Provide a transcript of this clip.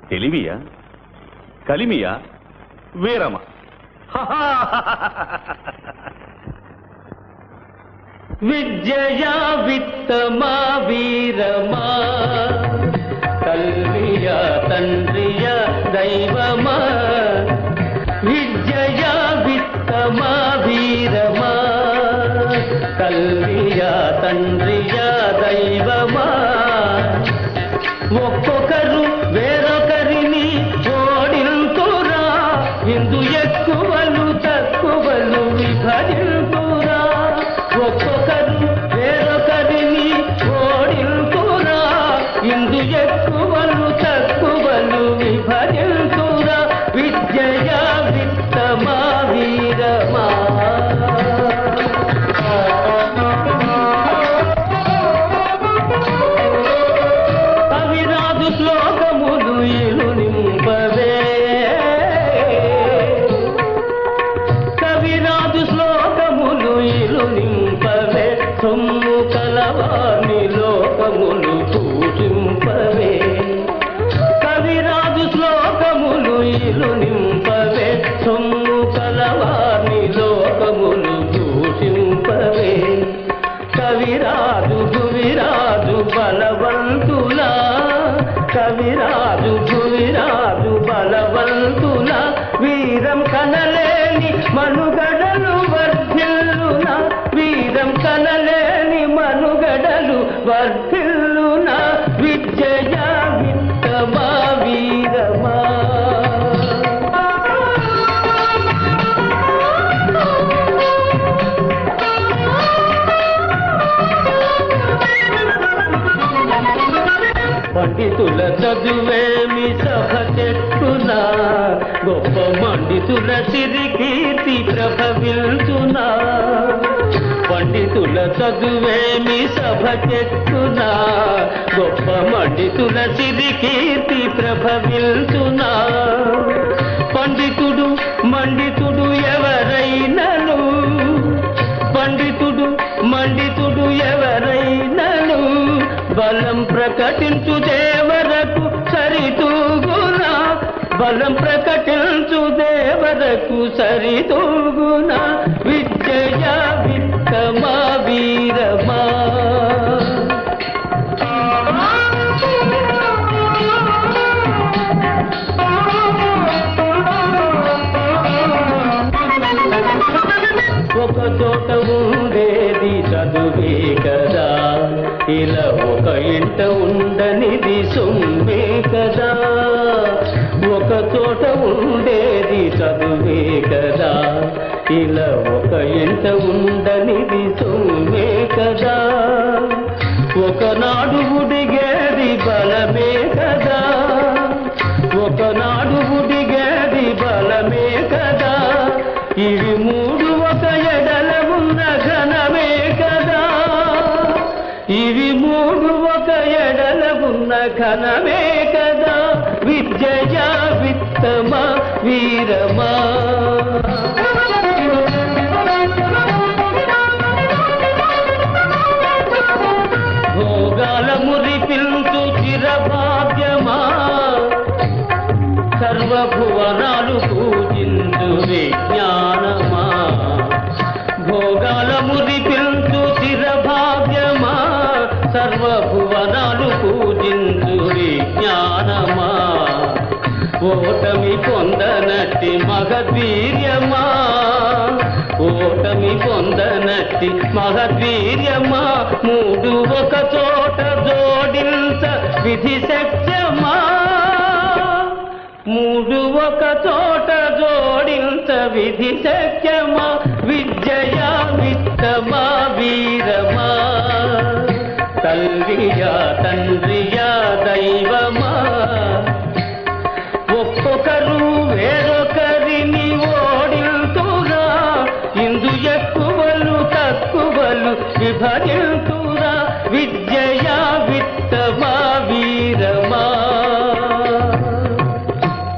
తెలివియా కలిమియా వీరమా విద్యయా విత్తమా వీరమా కల్వియా తండ్రియా దైవమా విద్యయా విత్తమా వీరమా కల్వియా తండ్రియా దైవమా ఒక్కొక్కరు వేరొకరిని ఓడింతురా ఇందు ఎక్కువలు తక్కువలు విభజింతురా ఒక్కొక్కరు వేరొకరిని ఓడింతురా ఇందు ఎక్కువలు తక్కువలు విభజింతురా విద్యయా విత్తమా వీరమా కవిరాజు శ్లోకములు ఇలు నింపవే కవిరాజు శ్లోకములు ఇలు నింపవే సొమ్ము కలవాని లోకములు పూజింపవే కవిరాజు శ్లోకములు ఇలు నింపవే సొమ్ము కలవాని లోకములు దూషింపవే కవిరాజు భువిరాజు బలవంతులా కవిరాజు భువిరాజు బలవంతులా వీరం కనలేని మనుగడలు వర్ధిల్లునా వీరం కనలేని మనుగడలు వర్ధిల్లునా విజయ విత్తమా వీరమా పండితుల చదువేమి సభ చెట్టునా గొప్ప మండితుల సిరి కీర్తి ప్రభవిల్చునా పండితుల చదువేమి సభ చెట్టునా గొప్ప మండితుల సిరి కీర్తి ప్రభవిల్చునా పండితుడు మండితుడు ఎవరైనను పండితుడు మండితుడు ఎవరైనను బలం ప్రకటించు దేవరకు సరితూగునా బలం ప్రకటించు దేవరకు సరితూగునా విద్య విత్తమా వీరమా ఒక చోట ఉండేది చదువే కదా ఇలా ఒక ఇంట ఉండనిది సొమ్మే కదా ఒక చోట ఉండేది చదువే కదా ఇలా ఒక ఇంట ఉండనిది సొమ్మే కదా ఒకనాడు ఉడిగేది బలమే కదా ఒకనాడు ఉడిగేది బలమే కదా ఇవి మూడు ఒక ఎడల ఉన్న ఘనమే కదా ఇవి మూడు ఒక ఎడల ఉన్న ఘనమే కదా విద్య విత్తమా వీరమా భోగాల మురిపించు చిరభాగ్యమా సర్వభువనాలు పూజించు విజ్ఞానమా భోగాల మురిపించు చిరభాగ్యమా సర్వభువనాలు పూజించు విజ్ఞానమా ఓటమి పొందనట్టి మగధీర్యమా ఓటమి పొందనట్టి మగధీర్యమా మూడు ఒక చోట జోడించ విధి సత్యమా మూడు ఒక చోట జోడించ విధి సత్యమా విద్యయా విత్తమా వీరమా తల్లియా తండ్రియా దైవమా ఒక్కొక్కరు వేరొకరిని ఓడింతురా ఇందు ఎక్కువలు తక్కువలు విభజింతురా